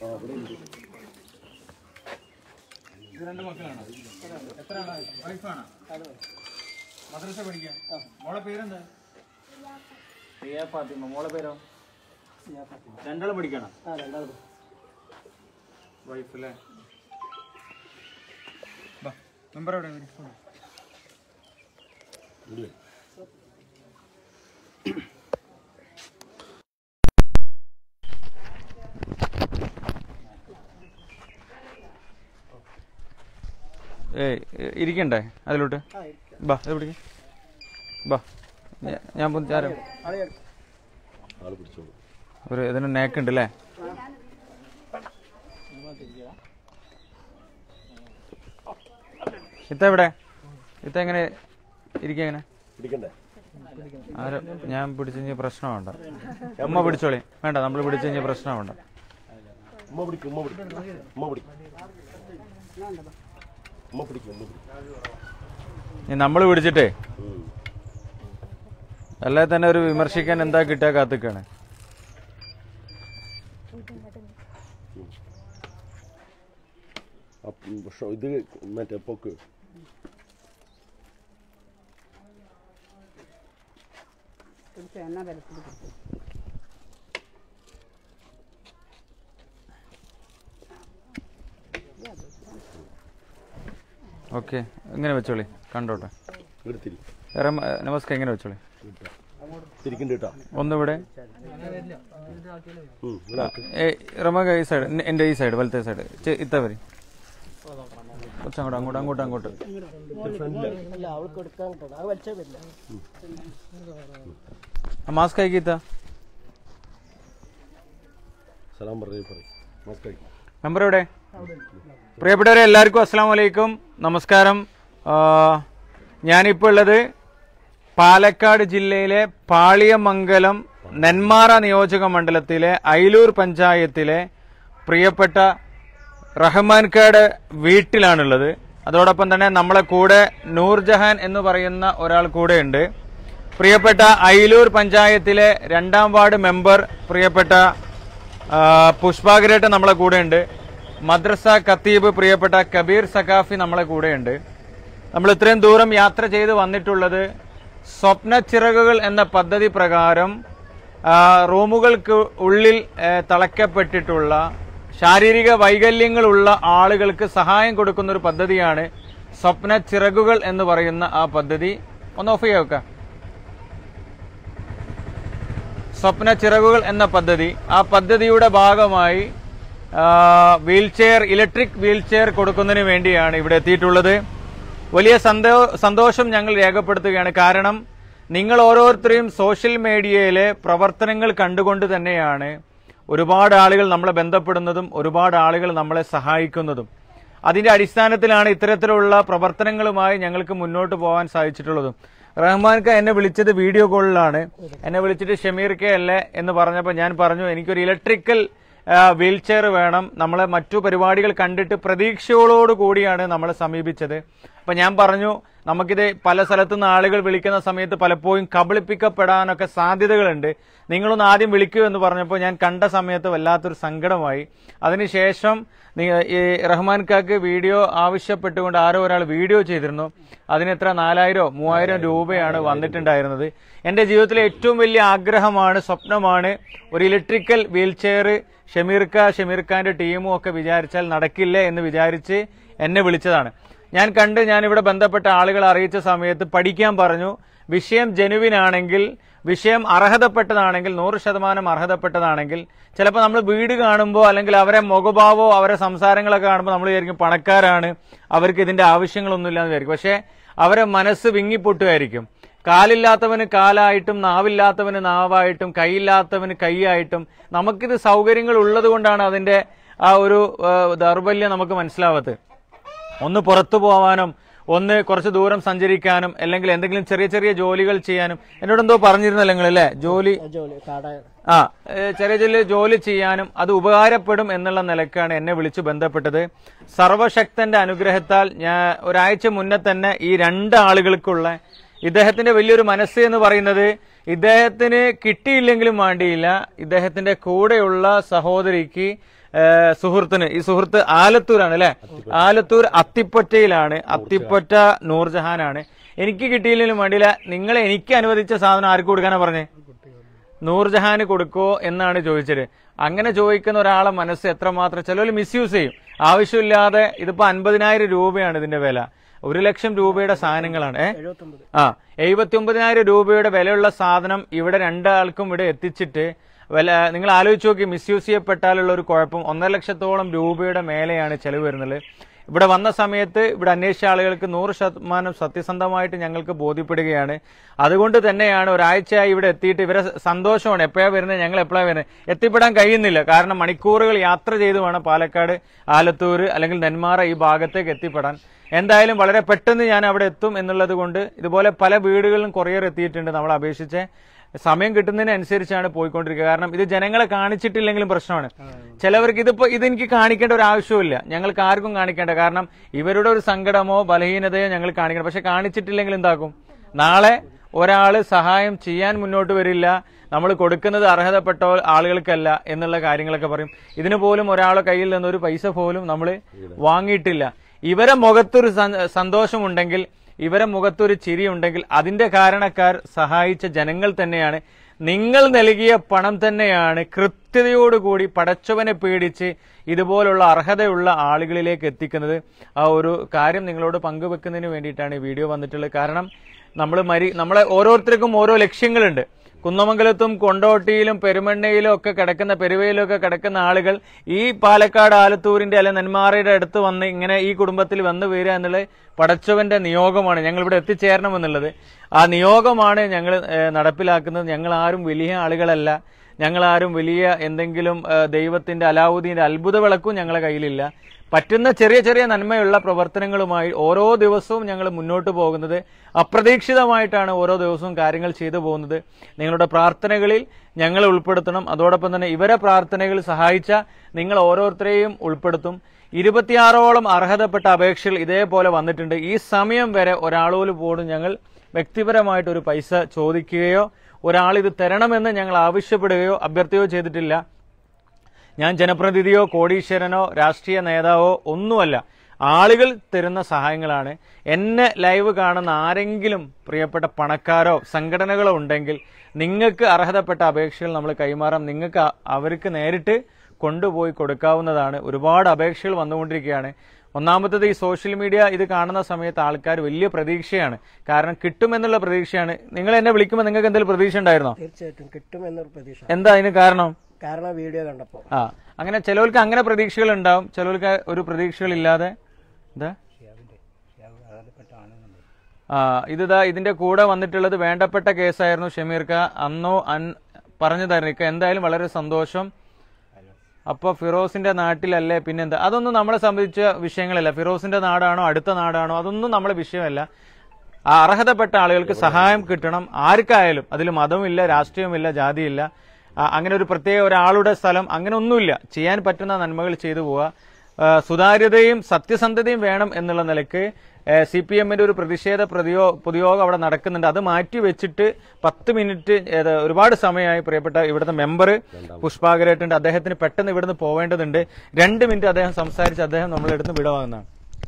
ഇത് രണ്ട് മക്കളാണോ എത്ര ആളാണ് വൈഫാണോ മദ്രസ പഠിക്കാം മോളെ പേരെന്താ പ്രിയ ഫാത്തിമ മോളെ പേരോ രണ്ടാളും പഠിക്കണം വൈഫ് അല്ലേ മെമ്പർ എവിടെ വരും. ഏയ് ഇരിക്കണ്ടേ അതിലോട്ട് ബാ ഇത് പിടിക്ക് ബാ ഞാ- ഞാൻ പുഞ്ചാരം ആള് പിടിച്ചോളൂ ഒരു ഇതിന് നേക്കുണ്ട് അല്ലേ ഇത്ത എവിടെ ഇത്ത എങ്ങനെ ഇരിക്കുക എങ്ങനെ പിടിക്കണ്ടേ ആരോ ഞാൻ പിടിച്ചു കഴിഞ്ഞാൽ പ്രശ്നമുണ്ട് ഉമ്മ പിടിച്ചോളി വേണ്ട നമ്മൾ പിടിച്ചു കഴിഞ്ഞാൽ പ്രശ്നമുണ്ട് ഉമ്മ പിടിക്കും ഉമ്മ പിടിക്കും ഉമ്മ പിടിക്കും ഉമ്മ പിടിക്കും ഉമ്മ പിടിക്കും നമ്മൾ പിടിച്ചിട്ടേ ഉം. അല്ലേ തന്നെ ഒരു വിമർശിക്കാൻ എന്താ കിട്ടുക കാത്തിക്കാണ് അപ്പ് ഷോ- ഇത് മറ്റേ പൊക്ക് ഓക്കെ ഇങ്ങനെ വെച്ചോളി കണ്ടോട്ടെ എടുത്തിരി റമ നമസ്കാരം ഇങ്ങനെ വെച്ചോളി തിരിക്കണ്ട കേട്ടാ ഒന്നിവിടെ ഉം, ഇവിടെ ആക്ക്. ഏ റമക ഈ സൈഡ് എൻ്റെ ഈ സൈഡ് വലത്തെ സൈഡ് ഇത്ത വരി കുറച്ചങ്ങോട്ട് അങ്ങോട്ട് അങ്ങോട്ട് അങ്ങോട്ട് ആ മാസ്ക് ആക്കി ഇത്ത സലാം പറഞ്ഞു പറയും നമസ്കാരം മെമ്പർ എവിടെ പ്രിയപ്പെട്ടവരെ എല്ലാവർക്കും അസ്സാം വലൈക്കും നമസ്കാരം ആ, ഞാനിപ്പോൾ ഉള്ളത് പാലക്കാട് ജില്ലയിലെ പാളിയമംഗലം നെന്മാറ നിയോജക മണ്ഡലത്തിലെ അയിലൂർ പഞ്ചായത്തിലെ പ്രിയപ്പെട്ട റഹ്മാൻകാട് വീട്ടിലാണുള്ളത് അതോടൊപ്പം തന്നെ നമ്മളെ കൂടെ നൂർജഹാൻ എന്ന് പറയുന്ന ഒരാൾ കൂടെയുണ്ട് പ്രിയപ്പെട്ട അയിലൂർ പഞ്ചായത്തിലെ രണ്ടാം വാർഡ് മെമ്പർ പ്രിയപ്പെട്ട ആ, പുഷ്പാകരേട്ട് നമ്മളെ കൂടെയുണ്ട് മദ്രസ ഖത്തീബ് പ്രിയപ്പെട്ട കബീർ സഖാഫി നമ്മളെ കൂടെയുണ്ട് നമ്മൾ ഇത്രയും ദൂരം യാത്ര ചെയ്ത് വന്നിട്ടുള്ളത് സ്വപ്ന ചിറകുകൾ എന്ന പദ്ധതി പ്രകാരം ആ, റൂമുകൾക്ക് ഉള്ളിൽ ഏ, തളയ്ക്കപ്പെട്ടിട്ടുള്ള ശാരീരിക വൈകല്യങ്ങളുള്ള ആളുകൾക്ക് സഹായം കൊടുക്കുന്ന ഒരു പദ്ധതിയാണ് സ്വപ്ന ചിറകുകൾ എന്ന് പറയുന്ന ആ പദ്ധതി ഒന്ന് ഓഫ് ചെയ്യാം വെക്കാം സ്വപ്ന ചിറകുകൾ എന്ന പദ്ധതി ആ പദ്ധതിയുടെ ഭാഗമായി wheelchair electric wheelchair കൊടുക്കുന്നതിന് വേണ്ടിയാണ് ഇവിടെ എത്തിയിട്ടുള്ളത് വലിയ സന്തോ സന്തോഷം ഞങ്ങൾ രേഖപ്പെടുത്തുകയാണ് കാരണം നിങ്ങൾ ഓരോരുത്തരെയും സോഷ്യൽ മീഡിയയിലെ പ്രവർത്തനങ്ങൾ കണ്ടുകൊണ്ട് തന്നെയാണ് ഒരുപാട് ആളുകൾ നമ്മളെ ബന്ധപ്പെടുന്നതും ഒരുപാട് ആളുകൾ നമ്മളെ സഹായിക്കുന്നതും അതിന്റെ അടിസ്ഥാനത്തിലാണ് ഇത്തരത്തിലുള്ള പ്രവർത്തനങ്ങളുമായി ഞങ്ങൾക്ക് മുന്നോട്ട് പോകാൻ സാധിച്ചിട്ടുള്ളതും റഹ്മാൻ ഖാൻ എന്നെ വിളിച്ചത് വീഡിയോ കോളിലാണ് എന്നെ വിളിച്ചിട്ട് ഷമീർ കെ അല്ലേ എന്ന് പറഞ്ഞപ്പോൾ ഞാൻ പറഞ്ഞു എനിക്കൊരു ഇലക്ട്രിക്കൽ വീൽ ചെയർ വേണം നമ്മളെ മറ്റു പരിപാടികൾ കണ്ടിട്ട് പ്രതീക്ഷകളോട് കൂടിയാണ് നമ്മളെ സമീപിച്ചത് അപ്പൊ ഞാൻ പറഞ്ഞു നമുക്കിത് പല സ്ഥലത്തു നിന്ന് ആളുകൾ വിളിക്കുന്ന സമയത്ത് പലപ്പോഴും കബളിപ്പിക്കപ്പെടാനൊക്കെ സാധ്യതകളുണ്ട് നിങ്ങളൊന്ന് ആദ്യം വിളിക്കൂ എന്ന് പറഞ്ഞപ്പോൾ ഞാൻ കണ്ട സമയത്ത് വല്ലാത്തൊരു സങ്കടമായി അതിനുശേഷം നി- ഈ റഹ്മാൻ കാക്ക് വീഡിയോ ആവശ്യപ്പെട്ടുകൊണ്ട് ആരോ ഒരാൾ വീഡിയോ ചെയ്തിരുന്നു അതിന് എത്ര നാലായിരോ മൂവായിരം രൂപയാണ് വന്നിട്ടുണ്ടായിരുന്നത് എന്റെ ജീവിതത്തിലെ ഏറ്റവും വലിയ ആഗ്രഹമാണ് സ്വപ്നമാണ് ഒരു ഇലക്ട്രിക്കൽ വീൽ ചെയർ ഷമീർ ഖാ ഷമീർ ഖാന്റെ ടീമും ഒക്കെ വിചാരിച്ചാൽ നടക്കില്ലേ എന്ന് വിചാരിച്ച് എന്നെ വിളിച്ചതാണ് ഞാൻ കണ്ട് ഞാൻ ഇവിടെ ബന്ധപ്പെട്ട ആളുകളെ അറിയിച്ച സമയത്ത് പഠിക്കാൻ പറഞ്ഞു വിഷയം ജനുവിൻ ആണെങ്കിൽ വിഷയം അർഹതപ്പെട്ടതാണെങ്കിൽ നൂറ് ശതമാനം അർഹതപ്പെട്ടതാണെങ്കിൽ ചിലപ്പോൾ നമ്മൾ വീട് കാണുമ്പോൾ അല്ലെങ്കിൽ അവരെ മുഖഭാവോ അവരെ സംസാരങ്ങളൊക്കെ കാണുമ്പോൾ നമ്മൾ വിചാരിക്കും പണക്കാരാണ് അവർക്ക് ഇതിന്റെ ആവശ്യങ്ങളൊന്നുമില്ല എന്ന് വിചാരിക്കും പക്ഷേ അവരെ മനസ്സ് വിങ്ങിപ്പൊട്ടുമായിരിക്കും കാലില്ലാത്തവന് കാലായിട്ടും നാവില്ലാത്തവന് നാവായിട്ടും കൈയില്ലാത്തവന് കൈയായിട്ടും നമുക്കിത് സൗകര്യങ്ങൾ ഉള്ളത് കൊണ്ടാണ് അതിന്റെ ആ ഒരു ആ, ദൗർബല്യം നമുക്ക് മനസ്സിലാവാത്തത് ഒന്ന് പുറത്തു പോവാനും ഒന്ന് കുറച്ച് ദൂരം സഞ്ചരിക്കാനും അല്ലെങ്കിൽ എന്തെങ്കിലും ചെറിയ ചെറിയ ജോലികൾ ചെയ്യാനും എന്നോട് എന്തോ പറഞ്ഞിരുന്നല്ലോ നിങ്ങൾ അല്ലേ ജോലി ആ ഏ, ചെറിയ ചെറിയ ജോലി ചെയ്യാനും അത് ഉപകാരപ്പെടും എന്നുള്ള നിലക്കാണ് എന്നെ വിളിച്ചു ബന്ധപ്പെട്ടത് സർവശക്തന്റെ അനുഗ്രഹത്താൽ ഞാൻ ഒരാഴ്ച മുന്നേ തന്നെ ഈ രണ്ട് ആളുകൾക്കുള്ള ഇദ്ദേഹത്തിന്റെ വലിയൊരു മനസ്സ് എന്ന് പറയുന്നത് ഇദ്ദേഹത്തിന് കിട്ടിയില്ലെങ്കിലും വേണ്ടിയില്ല ഇദ്ദേഹത്തിന്റെ കൂടെയുള്ള സഹോദരിക്ക് ഏഹ്, സുഹൃത്തിന് ഈ സുഹൃത്ത് ആലത്തൂരാണ് അല്ലെ ആലത്തൂർ അത്തിപ്പൊറ്റയിലാണ് അത്തിപ്പൊറ്റ നൂർജഹാനാണ് എനിക്ക് കിട്ടിയില്ലെങ്കിലും വേണ്ടിയില്ല നിങ്ങൾ എനിക്ക് അനുവദിച്ച സാധനം ആർക്ക് കൊടുക്കാനാ പറഞ്ഞേ നൂർജഹാന് കൊടുക്കോ എന്നാണ് ചോദിച്ചത് അങ്ങനെ ചോദിക്കുന്ന ഒരാളെ മനസ്സ് എത്രമാത്രം ചിലവർ മിസ്യൂസ് ചെയ്യും ആവശ്യമില്ലാതെ ഇതിപ്പോ അൻപതിനായിരം രൂപയാണ് ഇതിന്റെ വില ഒരു ലക്ഷം രൂപയുടെ സാധനങ്ങളാണ് ഏ ആ എഴുപത്തി ഒമ്പതിനായിരം രൂപയുടെ വിലയുള്ള സാധനം ഇവിടെ രണ്ടാൾക്കും ഇവിടെ എത്തിച്ചിട്ട് വില നിങ്ങൾ ആലോചിച്ച് നോക്കി മിസ്യൂസ് ചെയ്യപ്പെട്ടാലുള്ള ഒരു കുഴപ്പം ഒന്നര ലക്ഷത്തോളം രൂപയുടെ മേലെയാണ് ചെലവ് വരുന്നത് ഇവിടെ വന്ന സമയത്ത് ഇവിടെ അന്വേഷിച്ച ആളുകൾക്ക് നൂറ് ശതമാനം സത്യസന്ധമായിട്ട് ഞങ്ങൾക്ക് ബോധ്യപ്പെടുകയാണ് അതുകൊണ്ട് തന്നെയാണ് ഒരാഴ്ചയായി ഇവിടെ എത്തിയിട്ട് ഇവരെ സന്തോഷമാണ് എപ്പോഴാണ് വരുന്നത് ഞങ്ങൾ എപ്പോഴാണ് വരുന്നത് എത്തിപ്പെടാൻ കഴിയുന്നില്ല കാരണം മണിക്കൂറുകൾ യാത്ര ചെയ്ത് വേണം പാലക്കാട് ആലത്തൂർ അല്ലെങ്കിൽ നെന്മാറ ഈ ഭാഗത്തേക്ക് എത്തിപ്പെടാൻ എന്തായാലും വളരെ പെട്ടെന്ന് ഞാൻ അവിടെ എത്തും എന്നുള്ളത് കൊണ്ട് ഇതുപോലെ പല വീടുകളിലും കൊറിയർ എത്തിയിട്ടുണ്ട് നമ്മൾ അപേക്ഷിച്ച് സമയം കിട്ടുന്നതിനനുസരിച്ചാണ് പോയിക്കൊണ്ടിരിക്കുക കാരണം ഇത് ജനങ്ങളെ കാണിച്ചിട്ടില്ലെങ്കിലും പ്രശ്നമാണ് ചിലവർക്ക് ഇതിപ്പോ ഇതെനിക്ക് കാണിക്കേണ്ട ഒരു ആവശ്യമില്ല ഞങ്ങൾക്ക് ആർക്കും കാണിക്കേണ്ട കാരണം ഇവരുടെ ഒരു സങ്കടമോ ബലഹീനതയോ ഞങ്ങൾ കാണിക്കണം പക്ഷെ കാണിച്ചിട്ടില്ലെങ്കിൽ എന്താക്കും നാളെ ഒരാള് സഹായം ചെയ്യാൻ മുന്നോട്ട് വരില്ല നമ്മൾ കൊടുക്കുന്നത് അർഹതപ്പെട്ട ആളുകൾക്കല്ല എന്നുള്ള കാര്യങ്ങളൊക്കെ പറയും ഇതിന് പോലും ഒരാളെ കയ്യിൽ നിന്ന് ഒരു പൈസ പോലും നമ്മൾ വാങ്ങിയിട്ടില്ല ഇവരെ മുഖത്തൊരു സ- സന്തോഷമുണ്ടെങ്കിൽ ഇവരെ മുഖത്തൊരു ചിരിയുണ്ടെങ്കിൽ അതിന്റെ കാരണക്കാർ സഹായിച്ച ജനങ്ങൾ തന്നെയാണ് നിങ്ങൾ നൽകിയ പണം തന്നെയാണ് കൃത്യതയോടുകൂടി പടച്ചവനെ പേടിച്ച് ഇതുപോലുള്ള അർഹതയുള്ള ആളുകളിലേക്ക് എത്തിക്കുന്നത് ആ ഒരു കാര്യം നിങ്ങളോട് പങ്കുവെക്കുന്നതിന് വേണ്ടിയിട്ടാണ് ഈ വീഡിയോ വന്നിട്ടുള്ളത് കാരണം നമ്മൾ മരി നമ്മളെ ഓരോരുത്തർക്കും ഓരോ ലക്ഷ്യങ്ങളുണ്ട് കുന്നമംഗലത്തും കൊണ്ടോട്ടിയിലും പെരുമണ്ണയിലും ഒക്കെ കിടക്കുന്ന പെരുവയിലും ഒക്കെ കിടക്കുന്ന ആളുകൾ ഈ പാലക്കാട് ആലത്തൂരിന്റെ അല്ലെ നെന്മാറയുടെ അടുത്ത് വന്ന് ഇങ്ങനെ ഈ കുടുംബത്തിൽ വന്നു വരിക എന്നുള്ളത് പടച്ചവന്റെ നിയോഗമാണ് ഞങ്ങൾ ഇവിടെ എത്തിച്ചേരണം എന്നുള്ളത് ആ നിയോഗമാണ് ഞങ്ങൾ ഏഹ്, നടപ്പിലാക്കുന്നത് ഞങ്ങൾ ആരും വലിയ ആളുകളല്ല ഞങ്ങൾ ആരും വലിയ എന്തെങ്കിലും ഏഹ്, ദൈവത്തിന്റെ അലാവുദ്ദീന്റെ അത്ഭുത വിളക്കും ഞങ്ങളെ കയ്യിലില്ല പറ്റുന്ന ചെറിയ ചെറിയ നന്മയുള്ള പ്രവർത്തനങ്ങളുമായി ഓരോ ദിവസവും ഞങ്ങൾ മുന്നോട്ട് പോകുന്നത് അപ്രതീക്ഷിതമായിട്ടാണ് ഓരോ ദിവസവും കാര്യങ്ങൾ ചെയ്തു പോകുന്നത് നിങ്ങളുടെ പ്രാർത്ഥനകളിൽ ഞങ്ങൾ ഉൾപ്പെടുത്തണം അതോടൊപ്പം തന്നെ ഇവരെ പ്രാർത്ഥനകൾ സഹായിച്ച നിങ്ങൾ ഓരോരുത്തരെയും ഉൾപ്പെടുത്തും ഇരുപത്തിയാറോളം അർഹതപ്പെട്ട അപേക്ഷകൾ ഇതേപോലെ വന്നിട്ടുണ്ട് ഈ സമയം വരെ ഒരാളോട് പോലും ഞങ്ങൾ വ്യക്തിപരമായിട്ട് ഒരു പൈസ ചോദിക്കുകയോ ഒരാൾ ഇത് തരണമെന്ന് ഞങ്ങൾ ആവശ്യപ്പെടുകയോ അഭ്യർത്ഥിയോ ചെയ്തിട്ടില്ല ഞാൻ ജനപ്രതിനിധിയോ കോടീശ്വരനോ രാഷ്ട്രീയ നേതാവോ ഒന്നുമല്ല ആളുകൾ തരുന്ന സഹായങ്ങളാണ് എന്നെ ലൈവ് കാണുന്ന ആരെങ്കിലും പ്രിയപ്പെട്ട പണക്കാരോ സംഘടനകളോ ഉണ്ടെങ്കിൽ നിങ്ങൾക്ക് അർഹതപ്പെട്ട അപേക്ഷകൾ നമ്മൾ കൈമാറാം നിങ്ങൾക്ക് അ- അവർക്ക് നേരിട്ട് കൊണ്ടുപോയി കൊടുക്കാവുന്നതാണ് ഒരുപാട് അപേക്ഷകൾ വന്നുകൊണ്ടിരിക്കുകയാണ് ഒന്നാമത്തത് ഈ സോഷ്യൽ മീഡിയ ഇത് കാണുന്ന സമയത്ത് ആൾക്കാർ വലിയ പ്രതീക്ഷയാണ് കാരണം കിട്ടുമെന്നുള്ള പ്രതീക്ഷയാണ് നിങ്ങൾ എന്നെ വിളിക്കുമ്പോൾ നിങ്ങൾക്ക് എന്തെങ്കിലും പ്രതീക്ഷ ഉണ്ടായിരുന്നോ തീർച്ചയായിട്ടും കിട്ടുമെന്നൊരു പ്രതീക്ഷ എന്താ അതിന് കാരണം കാരണം വീഡിയോ കണ്ടപ്പോ ആ അങ്ങനെ ചിലവർക്ക് അങ്ങനെ പ്രതീക്ഷകൾ ഉണ്ടാവും ചിലവർക്ക് ഒരു പ്രതീക്ഷകളില്ലാതെ എന്താ ആ ഇതാ ഇതിന്റെ കൂടെ വന്നിട്ടുള്ളത് വേണ്ടപ്പെട്ട കേസായിരുന്നു ഷമീർക്ക അന്നോ അൻ പറഞ്ഞു തരുന്നിക്ക എന്തായാലും വളരെ സന്തോഷം അപ്പൊ ഫിറോസിന്റെ നാട്ടിലല്ലേ പിന്നെന്താ അതൊന്നും നമ്മളെ സംബന്ധിച്ച വിഷയങ്ങളല്ല ഫിറോസിന്റെ നാടാണോ അടുത്ത നാടാണോ അതൊന്നും നമ്മളെ വിഷയമല്ല ആ അർഹതപ്പെട്ട ആളുകൾക്ക് സഹായം കിട്ടണം ആർക്കായാലും അതിൽ മതമില്ല രാഷ്ട്രീയമില്ല ജാതിയില്ല ആ, അങ്ങനെ ഒരു പ്രത്യേക ഒരാളുടെ സ്ഥലം അങ്ങനെ ഒന്നുമില്ല ചെയ്യാൻ പറ്റുന്ന നന്മകൾ ചെയ്തു പോവുക ആ, സുതാര്യതയും സത്യസന്ധതയും വേണം എന്നുള്ള നിലയ്ക്ക് സി പി എമ്മിന്റെ ഒരു പ്രതിഷേധ പ്രതിയോ പൊതുയോഗം അവിടെ നടക്കുന്നുണ്ട് അത് മാറ്റി വെച്ചിട്ട് പത്ത് മിനിറ്റ് ഏത് ഒരുപാട് സമയമായി പ്രിയപ്പെട്ട ഇവിടുത്തെ മെമ്പർ പുഷ്പാകരേട്ടുണ്ട് അദ്ദേഹത്തിന് പെട്ടെന്ന് ഇവിടുന്ന് പോവേണ്ടതുണ്ട് രണ്ട് മിനിറ്റ് അദ്ദേഹം സംസാരിച്ച് അദ്ദേഹം നമ്മളെടുത്ത് വിടവാങ്ങുന്നതാണ്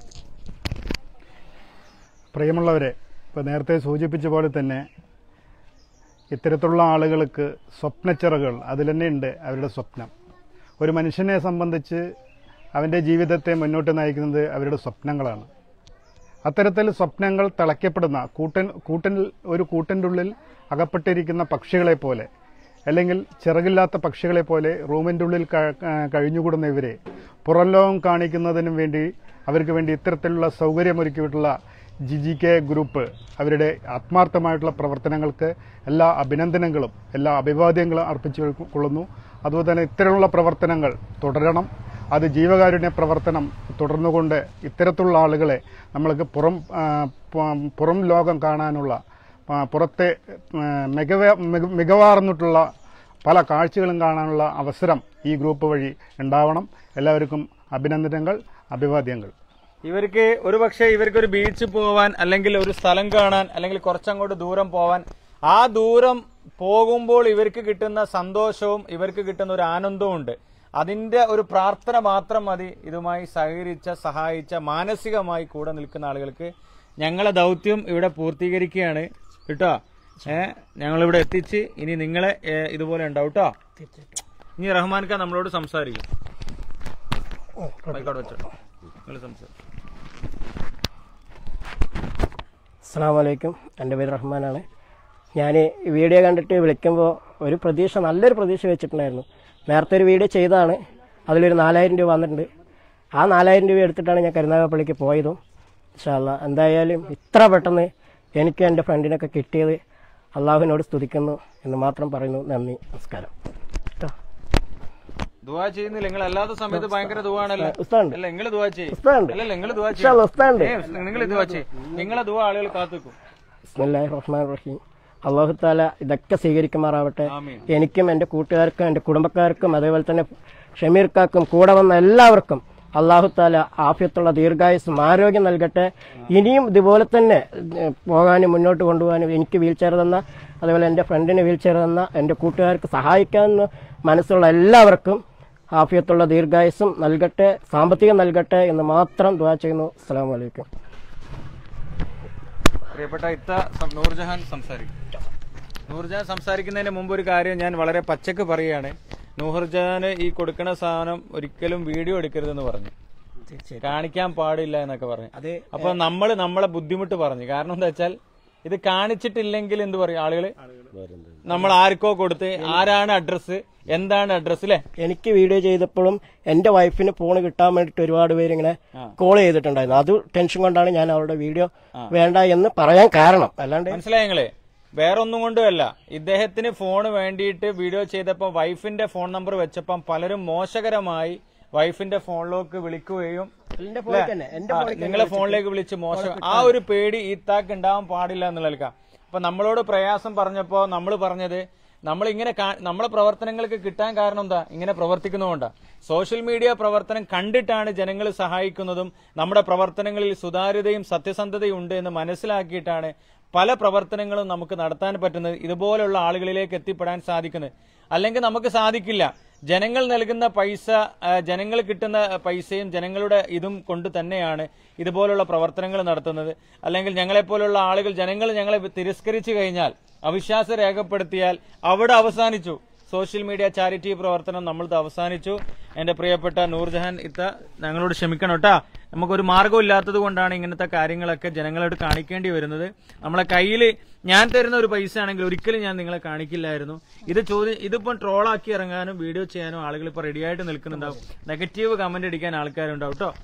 പ്രിയമുള്ളവരെ ഇപ്പോൾ നേരത്തെ സൂചിപ്പിച്ച പോലെ തന്നെ ഇത്തരത്തിലുള്ള ആളുകൾക്ക് സ്വപ്നച്ചിറകൾ അതിൽ തന്നെ ഉണ്ട് അവരുടെ സ്വപ്നം ഒരു മനുഷ്യനെ സംബന്ധിച്ച് അവൻ്റെ ജീവിതത്തെ മുന്നോട്ട് നയിക്കുന്നത് അവരുടെ സ്വപ്നങ്ങളാണ് അത്തരത്തിൽ സ്വപ്നങ്ങൾ തിളയ്ക്കപ്പെടുന്ന കൂട്ടൻ കൂട്ടൻ ഒരു കൂട്ടിൻ്റെ ഉള്ളിൽ അകപ്പെട്ടിരിക്കുന്ന പക്ഷികളെ പോലെ അല്ലെങ്കിൽ ചിറകില്ലാത്ത പക്ഷികളെ പോലെ റൂമിൻ്റെ ഉള്ളിൽ ക- ക- കഴിഞ്ഞുകൂടുന്ന ഇവരെ പുറം ലോകം കാണിക്കുന്നതിനും വേണ്ടി അവർക്ക് വേണ്ടി ഇത്തരത്തിലുള്ള സൗകര്യമൊരുക്കിയിട്ടുള്ള ജി ജി കെ ഗ്രൂപ്പ് അവരുടെ ആത്മാർത്ഥമായിട്ടുള്ള പ്രവർത്തനങ്ങൾക്ക് എല്ലാ അഭിനന്ദനങ്ങളും എല്ലാ അഭിവാദ്യങ്ങളും അർപ്പിച്ചു കൊള്ളുന്നു അതുപോലെ തന്നെ ഇത്തരമുള്ള പ്രവർത്തനങ്ങൾ തുടരണം അത് ജീവകാരുണ്യ പ്രവർത്തനം തുടർന്നുകൊണ്ട് ഇത്തരത്തിലുള്ള ആളുകളെ നമ്മൾക്ക് പുറം ആ, പ- പുറം ലോകം കാണാനുള്ള ആ, പുറത്തെ ആ, മികവ മിക- മികവാർന്നിട്ടുള്ള പല കാഴ്ചകളും കാണാനുള്ള അവസരം ഈ ഗ്രൂപ്പ് വഴി ഉണ്ടാവണം എല്ലാവർക്കും അഭിനന്ദനങ്ങൾ അഭിവാദ്യങ്ങൾ ഇവർക്ക് ഒരു പക്ഷേ ഇവർക്ക് ഒരു ബീച്ച് പോവാൻ അല്ലെങ്കിൽ ഒരു സ്ഥലം കാണാൻ അല്ലെങ്കിൽ കുറച്ചങ്ങോട്ട് ദൂരം പോവാൻ ആ ദൂരം പോകുമ്പോൾ ഇവർക്ക് കിട്ടുന്ന സന്തോഷവും ഇവർക്ക് കിട്ടുന്ന ഒരു ആനന്ദവും ഉണ്ട് അതിന്റെ ഒരു പ്രാർത്ഥന മാത്രം മതി ഇതുമായി സഹകരിച്ച സഹായിച്ച മാനസികമായി കൂടെ നിൽക്കുന്ന ആളുകൾക്ക് ഞങ്ങളെ ദൗത്യം ഇവിടെ പൂർത്തീകരിക്കുകയാണ് കേട്ടോ ഏഹ് ഞങ്ങളിവിടെ എത്തിച്ച് ഇനി നിങ്ങളെ ഏഹ്, ഇതുപോലെ ഉണ്ടാവും കേട്ടോ ഇനി റഹ്മാൻ ഖാൻ നമ്മളോട് സംസാരിക്കും ആയിക്കോട്ടെ വെച്ചോ നിങ്ങൾ സംസാരിക്കും അസ്സാം വലൈക്കും എൻ്റെ പേര് റഹ്മാനാണ് ഞാൻ ഈ വീഡിയോ കണ്ടിട്ട് വിളിക്കുമ്പോൾ ഒരു പ്രതീക്ഷ നല്ലൊരു പ്രതീക്ഷ വെച്ചിട്ടുണ്ടായിരുന്നു നേരത്തെ ഒരു വീഡിയോ ചെയ്തതാണ് അതിലൊരു നാലായിരം രൂപ വന്നിട്ടുണ്ട് ആ നാലായിരം രൂപ എടുത്തിട്ടാണ് ഞാൻ കരുനാഗപ്പള്ളിക്ക് പോയതും ഇൻഷാല്ല എന്തായാലും ഇത്ര പെട്ടെന്ന് എനിക്ക് എൻ്റെ ഫ്രണ്ടിനൊക്കെ കിട്ടിയത് അള്ളാഹുവിനോട് സ്തുതിക്കുന്നു എന്ന് മാത്രം പറയുന്നു നന്ദി നമസ്കാരം കേട്ടോ ദുവാ ചെയ്യുന്നില്ല നിങ്ങൾ അല്ലാത്ത സമയത്ത് ഭയങ്കര ദുവാണല്ലോ ഉസ്താദുണ്ട് അല്ല നിങ്ങൾ ദുവാ ചെയ്യും ഉസ്താദുണ്ട് അല്ല നിങ്ങൾ ദുവാ ഇൻഷാല്ലാ, ഉസ്താദുണ്ട്. നിങ്ങൾ ദുവാ ചെയ്യും നിങ്ങളെ ദുവാ ആളുകൾ കാത്തുക്കും ബിസ്മില്ലാഹി റഹ്മാൻ റഹീം അള്ളാഹു താല ഇതൊക്കെ സ്വീകരിക്കുമാറാവട്ടെ ആമീൻ. എനിക്കും എൻ്റെ കൂട്ടുകാർക്കും എൻ്റെ കുടുംബക്കാർക്കും അതേപോലെ തന്നെ ഷമീർക്കാർക്കും കൂടെ വന്ന എല്ലാവർക്കും അള്ളാഹു താല ആഫ്യത്തുള്ള ദീർഘായുസും ആരോഗ്യം നൽകട്ടെ ഇനിയും ഇതുപോലെ തന്നെ ഏഹ്, പോകാനും മുന്നോട്ട് കൊണ്ടുപോകാനും എനിക്ക് വീൽ ചെയർ തന്ന അതേപോലെ എൻ്റെ ഫ്രണ്ടിന് വീൽ ചെയർ തന്ന എൻ്റെ കൂട്ടുകാർക്ക് സഹായിക്കാമെന്ന് മനസ്സുള്ള എല്ലാവർക്കും ആഫിയത്തുള്ള ദീർഘായുസും നൽകട്ടെ സാമ്പത്തികം നൽകട്ടെ എന്ന് മാത്രം ദുവാ ചെയ്യുന്നു അസ്സാം വലൈക്കും പ്രിയപ്പെട്ട ഇത്ത സം- നൂർജഹാൻ സംസാരിക്കും നൂർജഹാൻ സംസാരിക്കുന്നതിന് മുമ്പ് ഒരു കാര്യം ഞാൻ വളരെ പച്ചക്ക് പറയുകയാണ് നൂർജഹാന് ഈ കൊടുക്കുന്ന സാധനം ഒരിക്കലും വീഡിയോ എടുക്കരുതെന്ന് പറഞ്ഞു തീർച്ചയായും കാണിക്കാൻ പാടില്ല എന്നൊക്കെ പറഞ്ഞു അത് അപ്പൊ നമ്മൾ നമ്മളെ ബുദ്ധിമുട്ട് പറഞ്ഞു കാരണം എന്താ വെച്ചാൽ ഇത് കാണിച്ചിട്ടില്ലെങ്കിൽ എന്ത് പറയും ആളുകള് വേറെന്താ നമ്മൾ ആർക്കോ കൊടുത്ത് ആരാണ് അഡ്രസ്സ് എന്താണ് അഡ്രസ്സ് അല്ലേ എനിക്ക് വീഡിയോ ചെയ്തപ്പോഴും എന്റെ വൈഫിന് ഫോൺ കിട്ടാൻ വേണ്ടിട്ട് ഒരുപാട് പേര് ഇങ്ങനെ കോൾ ചെയ്തിട്ടുണ്ടായിരുന്നു അത് ടെൻഷൻ കൊണ്ടാണ് ഞാൻ അവരുടെ വീഡിയോ വേണ്ട എന്ന് പറയാൻ കാരണം അല്ലാണ്ട് മനസ്സിലായ നിങ്ങള് വേറെ ഒന്നും കൊണ്ടുമല്ല ഇദ്ദേഹത്തിന് ഫോൺ വേണ്ടിയിട്ട് വീഡിയോ ചെയ്തപ്പോൾ വൈഫിന്റെ ഫോൺ നമ്പർ വെച്ചപ്പം പലരും മോശകരമായി വൈഫിന്റെ ഫോണിലേക്ക് വിളിക്കുകയും എന്റെ ഫോണിൽ തന്നെ എന്റെ ആ, നിങ്ങളെ ഫോണിലേക്ക് വിളിച്ച് മോശം ആ ഒരു പേടി ഈ താക്ക് ഉണ്ടാവാൻ പാടില്ല എന്നുള്ള അപ്പൊ നമ്മളോട് പ്രയാസം പറഞ്ഞപ്പോ നമ്മൾ പറഞ്ഞത് നമ്മൾ ഇങ്ങനെ കാ- നമ്മളെ പ്രവർത്തനങ്ങൾക്ക് കിട്ടാൻ കാരണം എന്താ ഇങ്ങനെ പ്രവർത്തിക്കുന്നതുകൊണ്ടാ സോഷ്യൽ മീഡിയ പ്രവർത്തനം കണ്ടിട്ടാണ് ജനങ്ങൾ സഹായിക്കുന്നതും നമ്മുടെ പ്രവർത്തനങ്ങളിൽ സുതാര്യതയും സത്യസന്ധതയും ഉണ്ട് എന്ന് മനസ്സിലാക്കിയിട്ടാണ് പല പ്രവർത്തനങ്ങളും നമുക്ക് നടത്താൻ പറ്റുന്നത് ഇതുപോലുള്ള ആളുകളിലേക്ക് എത്തിപ്പെടാൻ സാധിക്കുന്നത് അല്ലെങ്കിൽ നമുക്ക് സാധിക്കില്ല ജനങ്ങൾ നൽകുന്ന പൈസ ആ, ജനങ്ങൾ കിട്ടുന്ന പൈസയും ജനങ്ങളുടെ ഇതും കൊണ്ട് തന്നെയാണ് ഇതുപോലുള്ള പ്രവർത്തനങ്ങൾ നടത്തുന്നത് അല്ലെങ്കിൽ ഞങ്ങളെപ്പോലുള്ള ആളുകൾ ജനങ്ങൾ ഞങ്ങളെ തിരസ്കരിച്ചു കഴിഞ്ഞാൽ അവിശ്വാസം രേഖപ്പെടുത്തിയാൽ അവിടെ അവസാനിച്ചു സോഷ്യൽ മീഡിയ ചാരിറ്റി പ്രവർത്തനം നമ്മളത് അവസാനിച്ചു എന്റെ പ്രിയപ്പെട്ട നൂർജഹാൻ ഇത്ത ഞങ്ങളോട് ക്ഷമിക്കണം കേട്ടാ നമുക്കൊരു മാർഗം ഇല്ലാത്തത് കൊണ്ടാണ് ഇങ്ങനത്തെ കാര്യങ്ങളൊക്കെ ജനങ്ങളോട് കാണിക്കേണ്ടി വരുന്നത് നമ്മളെ കയ്യിൽ ഞാൻ തരുന്ന ഒരു പൈസ ആണെങ്കിൽ ഒരിക്കലും ഞാൻ നിങ്ങളെ കാണിക്കില്ലായിരുന്നു ഇത് ചോദ്യം ഇതിപ്പം ട്രോളാക്കി ഇറങ്ങാനും വീഡിയോ ചെയ്യാനും ആളുകൾ ഇപ്പൊ റെഡിയായിട്ട് നിൽക്കുന്നുണ്ടാവും നെഗറ്റീവ് കമന്റ് അടിക്കാൻ ആൾക്കാരുണ്ടാവും കേട്ടോ